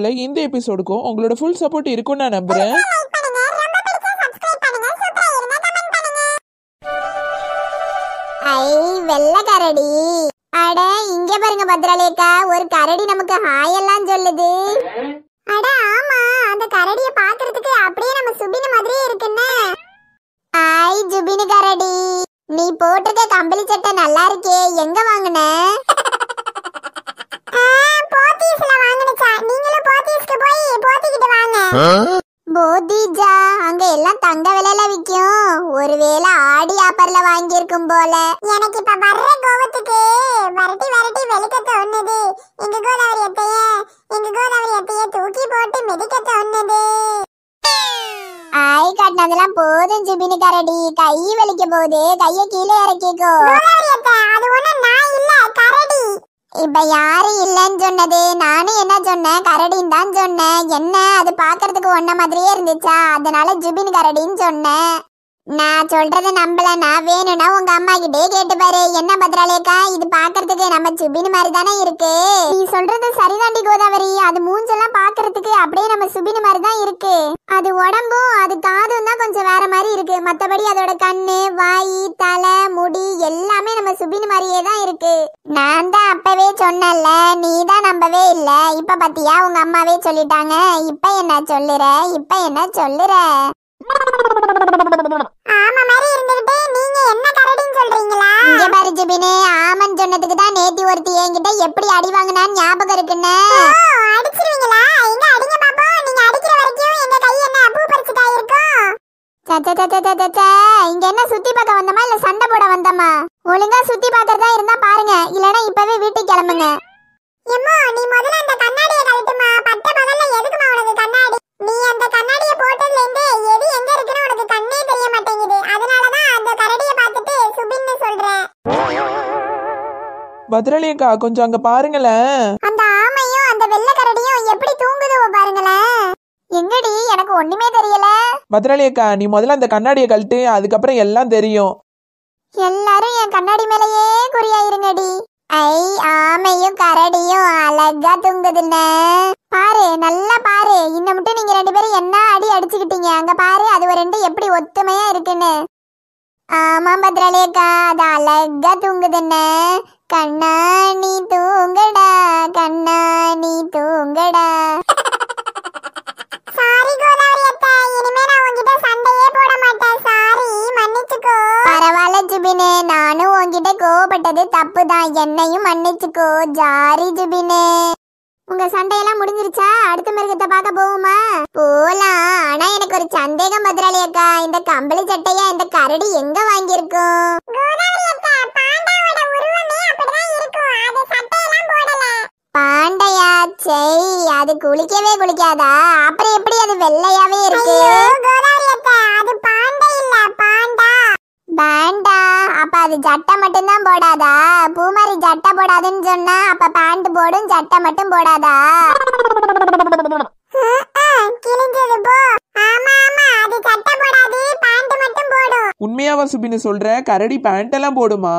போல இந்த எபிசோடுக்கும் உங்களோட ஃபுல் சப்போர்ட் இருக்கும்னு நான் நம்புறேன் ஐ வெள்ளை கரடி அட இங்க பாருங்க பத்ராலேக்கா ஒரு கரடி நமக்கு ஹாய் எல்லாம் சொல்லுது அட ஆமா அந்த கரடிய பாக்குறதுக்கு அப்படியே நம்ம சுபினு மாதிரியே இருக்குன்னு ஹாய் ஜுபினு கரடி நீ போட்டிருக்க கம்பளி சட்டை நல்லா இருக்கே எங்க வாங்குன போத்தீஸ்ல வாங்குனச்சா நீங்களும் போத்தீஸ்க்கு போய் போத்திக்கிட்டு வாங்க போதிஜா அங்க எல்லாம் தங்க விலையில விக்கும் ஒருவேளை ஆடி ஆப்பர்ல வாங்கியிருக்கும் போல எனக்கு இப்ப வர்ற கோவத்துக்கு வரட்டி வரட்டி வெளுக்க தோணுது எங்க கோதாவரி அத்தைய எங்க கோதாவரி அத்தைய தூக்கி போட்டு மிதிக்க தோணுது ஆய் காட்டினதெல்லாம் போதும் ஜிபினி கரடி கை வலிக்க போகுது கைய கீழே இறக்கிக்கோ அது ஒண்ணு நான் இல்ல கரடி இப்ப யாரு இல்லன்னு சொன்னது நானும் என்ன சொன்னேன் கரடின்னு தான் சொன்னேன் என்ன அது பாக்குறதுக்கு ஒன்ன மாதிரியே இருந்துச்சா அதனால ஜுபின் கரடின்னு சொன்னேன் நான் சொல்றத நம்பல நான் வேணும்னா உங்க அம்மா கிட்டே கேட்டு பாரு என்ன பத்ராலேக்கா இது பாக்குறதுக்கு நம்ம சுபின் மாதிரி தானே இருக்கு நீ சொல்றது சரிதாண்டி கோதாவரி அது மூஞ்செல்லாம் பாக்குறதுக்கு அப்படியே நம்ம சுபின் மாதிரி தான் இருக்கு அது உடம்பும் அது காதும் தான் கொஞ்சம் வேற மாதிரி இருக்கு மத்தபடி அதோட கண்ணு வாய் தலை முடி எல்லாமே நம்ம சுபின் மாதிரியே தான் இருக்கு நான் தான் அப்பவே சொன்னேன்ல நீ தான் நம்பவே இல்ல இப்ப பத்தியா உங்க அம்மாவே சொல்லிட்டாங்க இப்ப என்ன சொல்லுற இப்ப என்ன சொல்லுற ஆமா மாதிரி இருந்துகிட்டே நீங்க என்ன கரடின்னு சொல்றீங்களா இங்க பாரு ஜிபினே ஆமன் சொன்னதுக்கு தான் நேத்தி ஒருத்தி என்கிட்ட எப்படி அடி வாங்குனான்னு ஞாபகம் இருக்குன்னு அடிச்சிருவீங்களா எங்க அடிங்க பாப்போம் நீங்க அடிக்கிற வரைக்கும் எங்க கை என்ன பூ பறிச்சுட்டா இருக்கும் சச்சச்சச்சச்சச்ச, இங்க என்ன சுத்தி பார்க்க வந்தமா இல்ல சண்டை போட வந்தமா ஒழுங்கா சுத்தி பார்க்கறதா இருந்தா பாருங்க இல்லனா இப்பவே வீட்டுக்கு கிளம்புங்க எம்மா நீ முதல்ல அந்த கண்ணாடியை கழட்டுமா பட்ட பகல்ல எதுக்குமா உனக்கு கண்ணாடி நீ அந்த கண்ணாடிய போட்டதுல இருந்து எது எங்க இருக்குன்னு உனக்கு கண்ணே தெரிய மாட்டேங்குது அதனால தான் அந்த கரடிய பார்த்துட்டு சுபின்னு சொல்றேன் பத்ராளி அக்கா கொஞ்சம் அங்க பாருங்களேன் அந்த ஆமையும் அந்த வெள்ளை கரடியும் எப்படி தூங்குதோ பாருங்களேன் எங்கடி எனக்கு ஒண்ணுமே தெரியல பத்ராளி அக்கா நீ முதல்ல அந்த கண்ணாடியை கழட்டு அதுக்கப்புறம் எல்லாம் தெரியும் எல்லாரும் என் கண்ணாடி மேலேயே குறியாயிருங்கடி ஐ ஆமையும் கரடியும் அழகா தூங்குதுன்னு பாரு நல்லா பாரு இன்ன மட்டும் நீங்க ரெண்டு பேரும் என்ன அடி அடிச்சுக்கிட்டீங்க அங்க பாரு அது ஒரு ரெண்டு எப்படி ஒத்துமையா இருக்குன்னு ஆமா பத்ராலேக்கா அது அழகா தூங்குதுன்னு கண்ணா நீ தூங்கடா கண்ணா நீ தூங்கடா சாரி கோதாவரி அத்தை இனிமே நான் உன்கிட்ட சண்டையே போட மாட்டேன் சாரி மன்னிச்சுக்கோ பரவாயில்ல ஜுபினே நானும் உன்கிட்ட கோவப்பட்டது தப்பு தான் என்னையும் மன்னிச்சுக்கோ ஜாரி ஜுபினே உங்க சண்டையெல்லாம் முடிஞ்சிருச்சா அடுத்த மிருகத்தை பார்க்க போவோமா போலாம் ஆனா எனக்கு ஒரு சந்தேகம் பத்ராளி அக்கா இந்த கம்பளி சட்டையா இந்த கரடி எங்க வாங்கியிருக்கும் பாண்டையா செய் அது குளிக்கவே குளிக்காதா அப்புறம் எப்படி அது வெள்ளையாவே இருக்கு அது பாண்டை இல்ல பாண்டா பேண்டா அப்ப அது ஜட்டை மட்டும் தான் போடாதா பூமாரி ஜட்டை போடாதுன்னு சொன்னா அப்ப பேண்ட் போடும் ஜட்டை மட்டும் போடாதா கிழிஞ்சது போ ஆமா ஆமா அது ஜட்டை போடாது பேண்ட் மட்டும் போடும் உண்மையாவா சுபின்னு சொல்ற கரடி பேண்ட் எல்லாம் போடுமா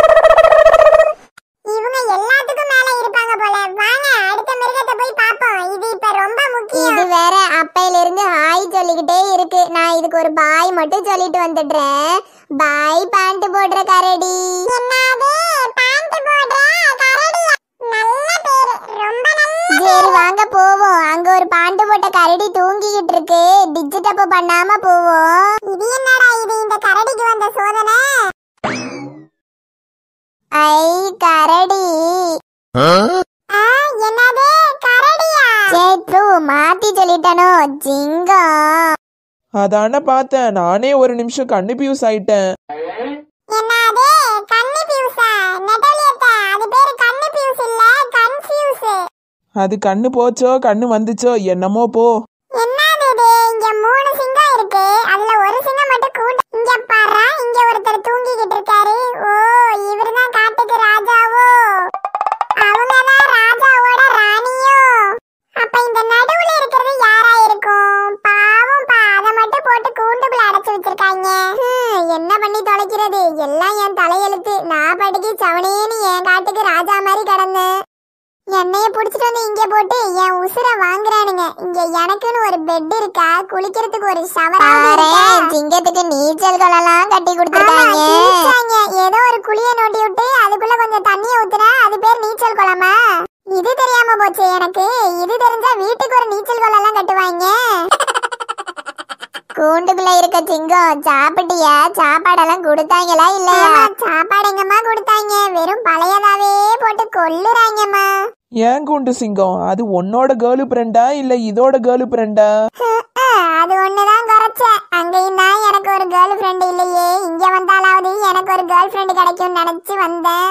இவங்க எல்லாத்துக்கும் மேல இருப்பாங்க போல வாங்க அடுத்த மிருகத்தை போய் பாப்போம் இது இப்ப ரொம்ப முக்கியம் இது வேற அப்பையில இருந்து ஹாய் சொல்லிக்கிட்டே இருக்கு நான் இதுக்கு ஒரு பாய் மட்டும் சொல்லிட்டு வந்துடுறேன் பாய் பேண்ட் போடுற கரடி என்னது பேண்ட் போடுற கரடி நல்ல பேரு ரொம்ப நல்ல சரி வாங்க போவோம் அங்க ஒரு பாண்டு போட்ட கரடி தூங்கிக்கிட்டு இருக்கு டிஜிட்டப் பண்ணாம போவோம் இது என்னடா இது இந்த கரடிக்கு வந்த சோதனை ஐ கரடி ஆ, என்னது கரடியா சேத்து மாத்தி சொல்லிட்டனோ ஜிங்கம் அதான பார்த்தேன் நானே ஒரு நிமிஷம் கண்ணு பியூஸ் ஆயிட்டேன் என்னது கன்னி பியூஸா நெட்டலியத்த அது பேரு கன்னி பியூஸ் இல்ல கன்ஃபியூஸ் அது கண்ணு போச்சோ கண்ணு வந்துச்சோ என்னமோ போ என்னது இது இங்க மூணு சிங்கம் இருக்கு அதுல ஒரு சிங்கம் மட்டும் கூட இங்க பாரு இங்க ஒருத்தர் தூங்கிக்கிட்டு இருக்காரு ஓ இவர்தான் காட்டுக்கு ராஜாவோ அவங்கதான் ராஜாவோட ராணியோ அப்ப இந்த நடுவுல இருக்கிறது யாரா இருக்கும் பாவம் பா அத மட்டும் போட்டு கூண்டுக்குள்ள அடைச்சு வச்சிருக்காங்க ஹம், என்ன பண்ணி தொலைக்கிறது எல்லாம் என் தலையெழுத்து நான் படிக்கு சவனேன்னு என் காட்டுக்கு ராஜா மாதிரி கிடந்தேன் என்னைய புடிச்சிட்டு வந்து இங்க போட்டு என் உசுர வாங்குறானுங்க இங்க எனக்குன்னு ஒரு பெட் இருக்கா குளிக்கிறதுக்கு ஒரு ஷவர் சிங்கத்துக்கு நீச்சல் குளம்லாம் கட்டி கொடுத்துருக்காங்க ஏதோ ஒரு குழிய நோண்டி விட்டு அதுக்குள்ள கொஞ்சம் தண்ணிய ஊத்துனா அது பேர் நீச்சல் குளமா இது தெரியாம போச்சு எனக்கு இது தெரிஞ்சா வீட்டுக்கு ஒரு நீச்சல் குளம் எல்லாம் கட்டுவாங்க கூண்டுக்குள்ள இருக்க சிங்கம் சாப்பிட்டியா சாப்பாடெல்லாம் கொடுத்தாங்களா இல்லையா சாப்பாடு எங்கம்மா கொடுத்தாங்க வெறும் பழையதாவே போட்டு கொல்லுறாங்கம்மா ஏன் கூண்டு சிங்கம் அது உன்னோட கேர்ளு ஃப்ரெண்டா இல்ல இதோட கேர்ளு ஃப்ரெண்டா அது ஒண்ணுதான் குறைச்ச அங்கேயும் தான் எனக்கு ஒரு கேர்ள் ஃப்ரெண்ட் இல்லையே இங்க வந்தாலாவது எனக்கு ஒரு கேர்ள் ஃப்ரெண்ட் கிடைக்கும் நினைச்சு வந்தேன்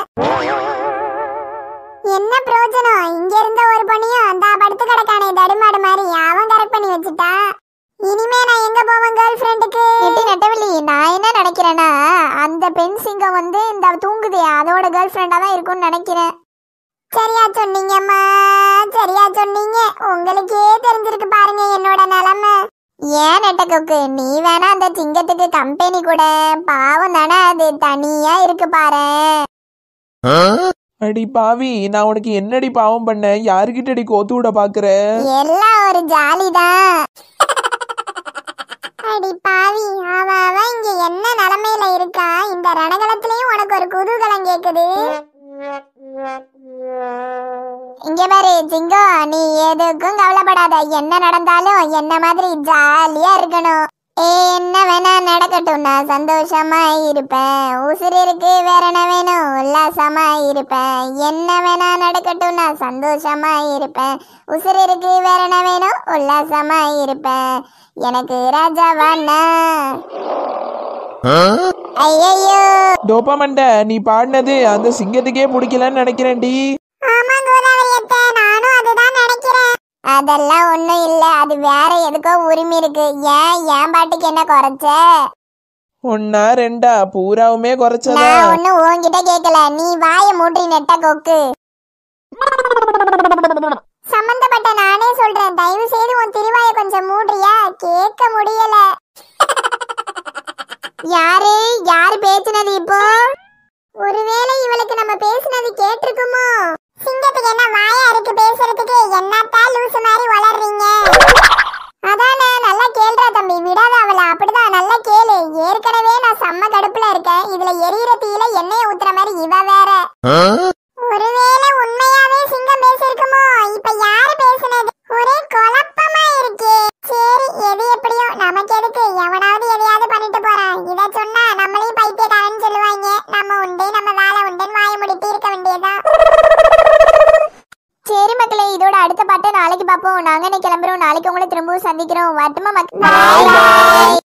என்ன பிரயோஜனம் இங்க இருந்த ஒரு பொண்ணையும் அந்த படுத்து கிடக்கானே தடுமாடு மாதிரி அவன் கரெக்ட் பண்ணி வச்சுட்டா இனிமே நான் எங்க போவேன் கேர்ள் ஃப்ரெண்டுக்கு நெட்டி நெட்டவள்ளி நான் என்ன நினைக்கிறேன்னா அந்த பெண் சிங்கம் வந்து இந்த தூங்குதே அதோட கேர்ள் ஃப்ரெண்டா தான் இருக்கும்னு நினைக்கிறேன் சரியா சொன்னீங்கம்மா சரியா சொன்னீங்க உங்களுக்கே தெரிஞ்சிருக்கு பாருங்க என்னோட நிலைமை ஏன் நெட்டக்கோக்கு நீ வேணா அந்த சிங்கத்துக்கு கம்பெனி கூட பாவம் தானே அது தனியா இருக்கு பாரு அடி பாவி நான் உனக்கு என்னடி பாவம் பண்ண யாருக்கிட்டடி கோத்து விட பாக்குற எல்லாம் ஒரு ஜாலிதான் அடி பாவி அவ அவ இங்க என்ன நிலைமையில இருக்கா இந்த ரணகலத்திலயும் உனக்கு ஒரு குதூகலம் கேக்குது இங்க பாரு சிங்கம் நீ எதுக்கும் கவலைப்படாத என்ன நடந்தாலும் என்ன மாதிரி ஜாலியா இருக்கணும் ஏ என்ன வேணா நடக்கட்டும் நான் சந்தோஷமா இருப்பேன் உசுறு இருக்கு வேற என்ன வேணும் உல்லாசமா இருப்பேன் என்ன வேணா நடக்கட்டும் நான் சந்தோஷமா இருப்பேன் உசுறு இருக்கு வேற என்ன வேணும் உல்லாசமா இருப்பேன் எனக்கு ராஜாவானா ஐயோ டோப்பமண்ட நீ பாடினது அந்த சிங்கத்துக்கே பிடிக்கலன்னு நினைக்கிறேன்டி ஆமா கோதாவரி அத்தை நானும் அதுதான் நினைக்கிறேன் அதெல்லாம் ஒண்ணும் இல்ல அது வேற எதுக்கோ உரிமை இருக்கு ஏன் என் பாட்டுக்கு என்ன குறைச்ச ஒன்னா ரெண்டா பூராவுமே குறைச்சதா நான் ஒண்ணும் உன்கிட்ட கேக்கல நீ வாய மூடி நெட்ட கொக்கு சம்பந்தப்பட்ட நானே சொல்றேன் தயவு செய்து உன் திருவாய கொஞ்சம் மூடுறியா கேட்க முடியல யாரு யாரு பேசுனது இப்போ ஒருவேளை இவளுக்கு நம்ம பேசுனது கேட்டிருக்குமோ சிங்கத்துக்கு என்ன வாயா இருக்கு பேசுறதுக்கு என்னத்தா லூசு மாதிரி வளர்றீங்க அதானே நல்லா கேள்றா தம்பி விடாத அவளை அப்படிதான் நல்லா கேளு ஏற்கனவே நான் செம்ம கடுப்புல இருக்கேன் இதுல எரியிற தீயில எண்ணெயை ஊத்துற மாதிரி இவ வேற ஒருவேளை உண்மையாவே சிங்கம் பேசிருக்குமோ இப்ப யாரு பேசுனது ஒரே குழப்பமா இருக்கே சரி எது எப்படியோ நமக்கு எதுக்கு எவனாவது எதையாவது பண்ணிட்டு போறான் இத சொன்னா நம்மளையும் பைத்தியக்காரன்னு சொல்லுவாங்க நம்ம உண்டு நம்ம வேலை உண்டுன்னு வாய முடிட்டு இருக்க வேண்டியதுதான் சரி மக்களே இதோட அடுத்த பாட்டை நாளைக்கு பார்ப்போம் நாங்க இன்னைக்கு கிளம்புறோம் நாளைக்கு உங்களை திரும்பவும் சந்திக்கிறோம் வரட்டுமா மக்கள்